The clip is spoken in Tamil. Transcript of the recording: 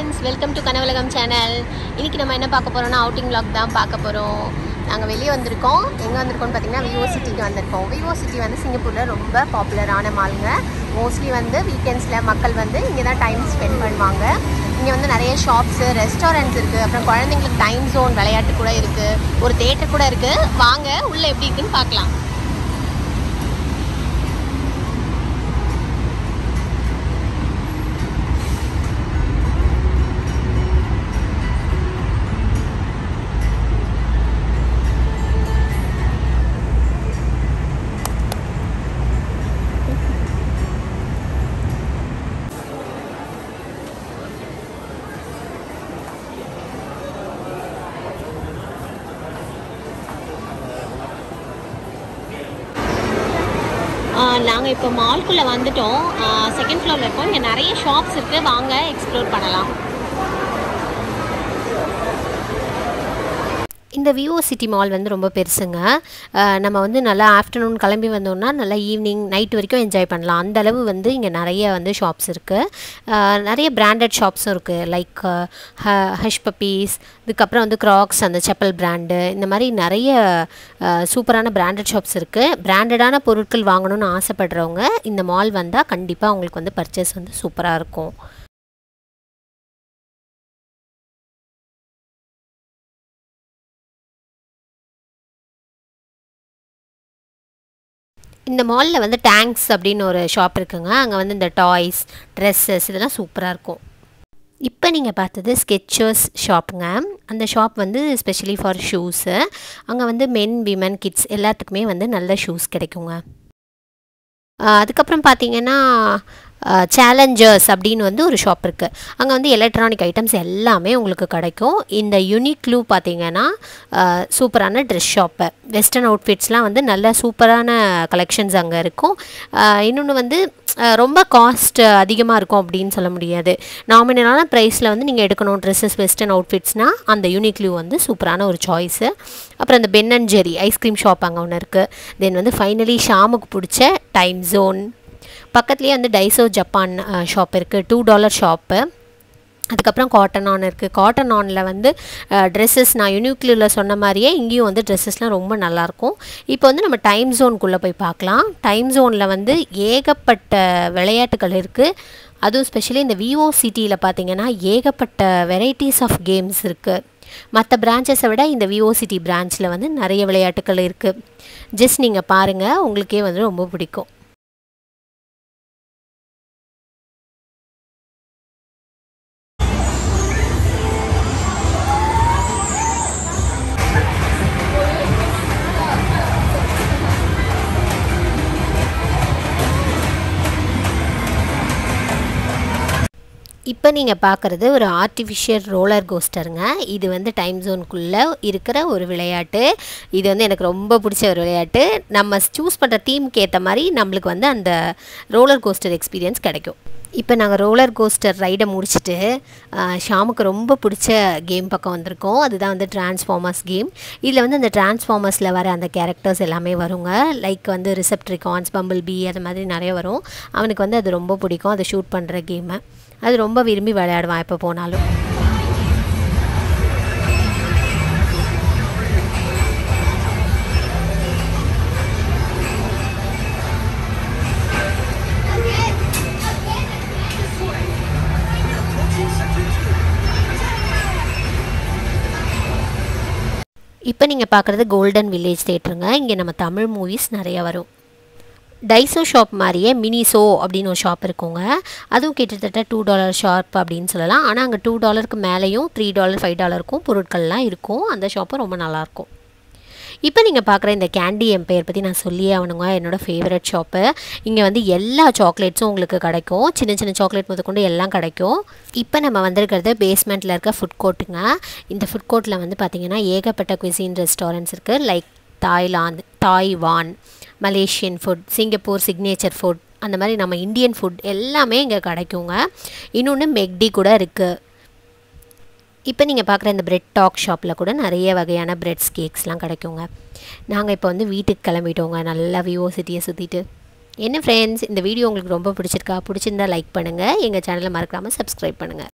ஃப்ரெண்ட்ஸ் வெல்கம் டு கனவுலகம் சேனல் இன்னைக்கு நம்ம என்ன பார்க்க போறோம்னா அவுட்டிங் vlog தான் பார்க்க போகிறோம் நாங்கள் வெளியே வந்திருக்கோம் எங்கே வந்திருக்கோம்னு பார்த்தீங்கன்னா விவோ சிட்டிக்கு வந்திருக்கோம் விவோ சிட்டி வந்து சிங்கப்பூரில் ரொம்ப பாப்புலரான மாலுங்க மோஸ்ட்லி வந்து வீக்கெண்ட்ஸில் மக்கள் வந்து இங்கே தான் டைம் ஸ்பெண்ட் பண்ணுவாங்க இங்கே வந்து நிறைய ஷாப்ஸு ரெஸ்டாரண்ட்ஸ் இருக்குது அப்புறம் குழந்தைங்களுக்கு டைம் ஜோன் விளையாட்டு கூட இருக்குது ஒரு தேட்டர் கூட இருக்குது வாங்க உள்ளே எப்படி இருக்குன்னு பார்க்கலாம் நாங்கள் இப்போ மால்குள்ளே வந்துட்டோம் செகண்ட் ஃப்ளோரில் இருக்கோம் இங்கே நிறைய ஷாப்ஸ் இருக்குது வாங்க எக்ஸ்ப்ளோர் பண்ணலாம் இந்த விவோ சிட்டி மால் வந்து ரொம்ப பெருசுங்க அஹ் நம்ம வந்து நல்லா ஆஃப்டர்நூன் கிளம்பி வந்தோம்னா நல்லா ஈவினிங் நைட் வரைக்கும் என்ஜாய் பண்ணலாம் அந்த அளவு வந்து இங்கே நிறைய வந்து ஷாப்ஸ் இருக்குது நிறைய பிராண்டட் ஷாப்ஸும் இருக்குது லைக் ஹஷ் பப்பீஸ் இதுக்கப்புறம் வந்து க்ராக்ஸ் அந்த செப்பல் பிராண்டு இந்த மாதிரி நிறைய அஹ், சூப்பரான பிராண்டட் ஷாப்ஸ் இருக்குது பிராண்டடான பொருட்கள் வாங்கணும்னு ஆசைப்படுறவங்க இந்த மால் வந்தால் கண்டிப்பாக அவங்களுக்கு வந்து பர்ச்சேஸ் வந்து சூப்பராக இருக்கும் இந்த மாலில் வந்து டேங்க்ஸ் அப்படின்னு ஒரு ஷாப் இருக்குங்க அங்கே வந்து இந்த டாய்ஸ் ட்ரெஸ்ஸஸ் இதெல்லாம் சூப்பராக இருக்கும் இப்போ நீங்கள் பார்த்தது ஸ்கெச்சர்ஸ் ஷாப்புங்க அந்த ஷாப் வந்து ஸ்பெஷலி ஃபார் ஷூஸு அங்கே வந்து மென் விமன் கிட்ஸ் எல்லாத்துக்குமே வந்து நல்ல ஷூஸ் கிடைக்குங்க ஆஹ் அதுக்கப்புறம் பார்த்தீங்கன்னா சேலஞ்சர்ஸ் அப்படின்னு வந்து ஒரு ஷாப் இருக்குது அங்கே வந்து எலக்ட்ரானிக் ஐட்டம்ஸ் எல்லாமே உங்களுக்கு கிடைக்கும் இந்த யூனிக்லூ பார்த்தீங்கன்னா ஆஹ் சூப்பரான ட்ரெஸ் ஷாப்பு வெஸ்டர்ன் அவுட்ஃபிட்ஸ்லாம் வந்து நல்ல சூப்பரான கலெக்ஷன்ஸ் அங்கே இருக்கும் இன்னொன்று வந்து ஆஹ் ரொம்ப காஸ்ட் அதிகமாக இருக்கும் அப்படின்னு சொல்ல முடியாது நாமினலான ப்ரைஸில் வந்து நீங்கள் எடுக்கணும் ட்ரெஸ்ஸஸ் வெஸ்டர்ன் அவுட்ஃபிட்ஸ்னால் அந்த யூனிக்லூ வந்து சூப்பரான ஒரு சாய்ஸு அப்புறம் அந்த Ben and Jerry ice cream shop அங்கே ஒன்று இருக்குது தென் வந்து ஃபைனலி ஷாமுக்கு பிடிச்ச டைம் ஜோன் பக்கத்துலேயே வந்து டைசோ ஜப்பான் ஷாப் இருக்குது டூ டாலர் ஷாப்பு அதுக்கப்புறம் காட்டன் ஆன் இருக்குது காட்டன் ஆனில் வந்து ட்ரெஸ்ஸஸ் நான் யூனிக்லியில் சொன்ன மாதிரியே இங்கேயும் வந்து ட்ரெஸ்ஸஸ்லாம் ரொம்ப நல்லாயிருக்கும் இப்போ வந்து நம்ம டைம் ஜோனுக்குள்ளே போய் பார்க்கலாம் டைம் ஜோனில் வந்து ஏகப்பட்ட விளையாட்டுகள் இருக்குது அதுவும் ஸ்பெஷலி இந்த விவோ சிட்டியில் பார்த்தீங்கன்னா ஏகப்பட்ட வெரைட்டிஸ் ஆஃப் கேம்ஸ் இருக்குது மற்ற பிரான்ச்சஸை விட இந்த விவோ சிட்டி பிரான்ச்சில் வந்து நிறைய விளையாட்டுகள் இருக்குது ஜஸ்ட் நீங்கள் பாருங்கள் உங்களுக்கே வந்து ரொம்ப பிடிக்கும் இப்போ நீங்கள் பார்க்குறது ஒரு ஆர்டிஃபிஷியல் ரோலர் கோஸ்டருங்க இது வந்து டைம் ஜோனுக்குள்ளே இருக்கிற ஒரு விளையாட்டு இது வந்து எனக்கு ரொம்ப பிடிச்ச ஒரு விளையாட்டு நம்ம சூஸ் பண்ணுற தீமுக்கு ஏற்ற மாதிரி நம்மளுக்கு வந்து அந்த ரோலர் கோஸ்டர் எக்ஸ்பீரியன்ஸ் கிடைக்கும் இப்போ நாங்கள் ரோலர் கோஸ்டர் ரைடை முடிச்சுட்டு ஆஹ், ஷாமுக்கு ரொம்ப பிடிச்ச கேம் பக்கம் வந்திருக்கோம் அதுதான் வந்து டிரான்ஸ்ஃபார்மர்ஸ் கேம் இதில் வந்து அந்த டிரான்ஸ்ஃபார்மர்ஸில் வர அந்த கேரக்டர்ஸ் எல்லாமே வருங்க லைக் வந்து ரிசப்ட்ரிகான்ஸ் பம்பிள் பி அது மாதிரி நிறைய வரும் அவனுக்கு வந்து அது ரொம்ப பிடிக்கும் அதை ஷூட் பண்ணுற கேமை அது ரொம்ப விரும்பி விளையாடுவான் எப்போ போனாலும் இப்போ நீங்கள் பார்க்குறது கோல்டன் வில்லேஜ் தேட்டருங்க இங்கே நம்ம தமிழ் மூவிஸ் நிறைய வரும் டைசோ ஷாப் மாதிரியே மினிசோ அப்படின்னு ஒரு ஷாப் இருக்குங்க அதுவும் கிட்டத்தட்ட டூ டாலர் ஷாப் அப்படின்னு சொல்லலாம் ஆனால் அங்கே டூ டாலருக்கு மேலேயும் த்ரீ டாலர் ஃபைவ் டாலருக்கும் பொருட்கள்லாம் இருக்கும் அந்த ஷாப்பும் ரொம்ப நல்லாயிருக்கும் இப்போ நீங்கள் பார்க்குற இந்த கேண்டி எம்பையர் பற்றி நான் சொல்லியே ஆகணுங்க என்னோடய ஃபேவரட் ஷாப்பு இங்கே வந்து எல்லா சாக்லேட்ஸும் உங்களுக்கு கிடைக்கும் சின்ன சின்ன சாக்லேட் முதற்கொண்டு எல்லாம் கிடைக்கும் இப்போ நம்ம வந்திருக்கிறது பேஸ்மெண்ட்டில் இருக்க ஃபுட் கோர்ட்டுங்க இந்த ஃபுட் கோர்ட்டில் வந்து பார்த்திங்கன்னா ஏகப்பட்ட குவிசின் ரெஸ்டாரண்ட்ஸ் இருக்குது like Thailand Taiwan Malaysian food Singapore signature food அந்த மாதிரி நம்ம இந்தியன் ஃபுட் எல்லாமே இங்கே கிடைக்குங்க இன்னொன்று மெக்டி கூட இருக்குது இப்போ நீங்கள் பார்க்குற இந்த பிரெட் டாக் ஷாப்பில் கூட நிறைய வகையான பிரெட்ஸ் கேக்ஸ்லாம் கிடைக்குங்க நாங்கள் இப்போ வந்து வீட்டுக்கு கிளம்பிட்டோங்க நல்லா விவோ சிட்டியை சுற்றிட்டு என்ன ஃப்ரெண்ட்ஸ் இந்த வீடியோ உங்களுக்கு ரொம்ப பிடிச்சிருக்கா பிடிச்சிருந்தா லைக் பண்ணுங்கள் எங்கள் சேனலை மறக்காமல் சப்ஸ்கிரைப் பண்ணுங்கள்